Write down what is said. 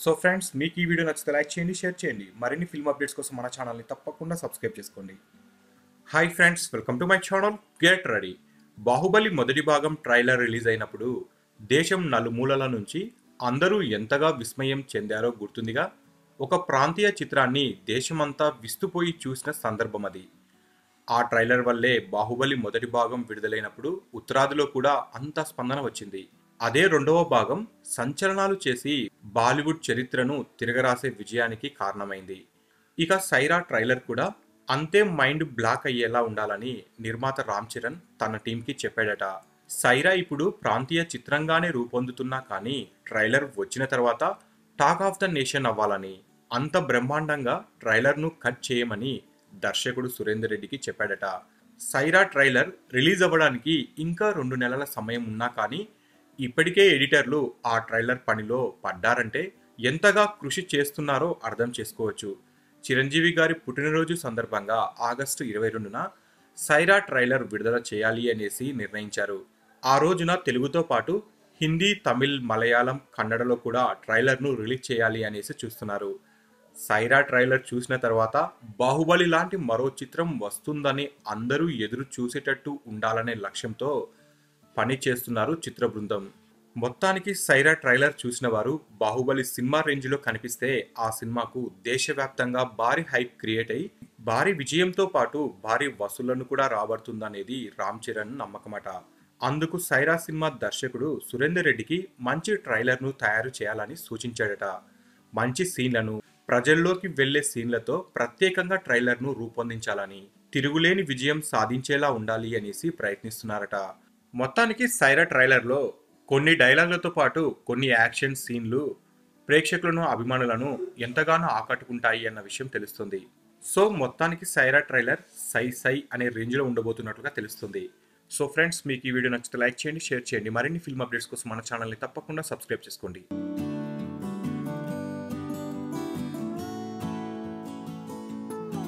so friends మీకు ఈ video నచ్చితే లైక్ చేయండి షేర్ చేయండి మరిన్ని ఫిల్మ్ అప్డేట్స్ కోసం మన ఛానల్ని తప్పకుండా సబ్స్క్రైబ్ చేసుకోండి hi friends welcome to my channel get ready Baahubali మొదటి భాగం ట్రైలర్ రిలీజ్ అయినప్పుడు దేశం నలుమూలల నుంచి అందరూ ఎంతగా విస్మయం చెందారో గుర్తుందిగా ఒక ప్రాంతీయ చిత్రాన్ని దేశమంతా విస్తుపోయి చూసిన సందర్భం అది ఆ ట్రైలర్ వల్లే బాహుబలి మొదటి భాగం విడుదలైనప్పుడు ఉత్తరాదిలో కూడా అంత స్పందన వచ్చింది అదే రెండవ భాగం సంచలనాలు చేసి బాలీవుడ్ చరిత్రను తిరగరాసే విజయానికి కారణమైంది ఇక సైరా ట్రైలర్ కూడా అంతే మైండ్ బ్లాక్ అయ్యేలా ఉండాలని నిర్మాత రామ్ చరణ్ తన టీంకి చెప్పాడట సైరా ఇప్పుడు ప్రాంతీయ చిత్రంగానే రూపొందుతున్నా కానీ ట్రైలర్ వచ్చిన తర్వాత టాక్ ఆఫ్ ద నేషన్ అవ్వాలని అంత బ్రహ్మాండంగా ట్రైలర్ను కట్ చేయమని దర్శకుడు సురేందర్ రెడ్డికి చెప్పాడట సైరా ట్రైలర్ రిలీజ్ అవ్వడానికి ఇంకా రెండు నెలల సమయం ఉన్నా కానీ ఇప్పటికే ఎడిటర్లు ఆ ట్రైలర్ పనిలో పడ్డారంటే ఎంతగా కృషి చేస్తున్నారో అర్థం చేసుకోవచ్చు చిరంజీవి గారి పుట్టినరోజు సందర్భంగా ఆగస్టు ఇరవై రెండున సైరా ట్రైలర్ విడుదల చేయాలి అనేసి నిర్ణయించారు ఆ రోజున తెలుగుతో పాటు హిందీ తమిళ్ మలయాళం కన్నడలో కూడా ట్రైలర్ను రిలీజ్ చేయాలి అనేసి చూస్తున్నారు సైరా ట్రైలర్ చూసిన తర్వాత బాహుబలి లాంటి మరో చిత్రం వస్తుందని అందరూ ఎదురు చూసేటట్టు ఉండాలనే లక్ష్యంతో పని చేస్తున్నారు చిత్ర బృందం మొత్తానికి సైరా ట్రైలర్ చూసిన వారు బాహుబలి సినిమా రేంజ్లో కనిపిస్తే ఆ సినిమాకు దేశవ్యాప్తంగా భారీ హైప్ క్రియేట్ అయి భారీ విజయంతో పాటు భారీ వసూళ్లను కూడా రాబడుతుందనేది రామ్ చరణ్ నమ్మకమట అందుకు సైరా సినిమా దర్శకుడు సురేందర్ రెడ్డికి మంచి ట్రైలర్ను తయారు చేయాలని సూచించాడట మంచి సీన్లను ప్రజల్లోకి వెళ్లే సీన్లతో ప్రత్యేకంగా ట్రైలర్ను రూపొందించాలని తిరుగులేని విజయం సాధించేలా ఉండాలి అనేసి ప్రయత్నిస్తున్నారట మొత్తానికి సైరా ట్రైలర్లో కొన్ని డైలాగులతో పాటు కొన్ని యాక్షన్ సీన్లు ప్రేక్షకులను అభిమానులను ఎంతగానో ఆకట్టుకుంటాయి అన్న విషయం తెలుస్తుంది సో మొత్తానికి సైరా ట్రైలర్ సై సై అనే రేంజ్లో ఉండబోతున్నట్లుగా తెలుస్తుంది సో ఫ్రెండ్స్ మీకు ఈ వీడియో నచ్చితే లైక్ చేయండి షేర్ చేయండి మరిన్ని ఫిల్మ్ అప్డేట్స్ కోసం మన ఛానల్ని తప్పకుండా సబ్స్క్రైబ్ చేసుకోండి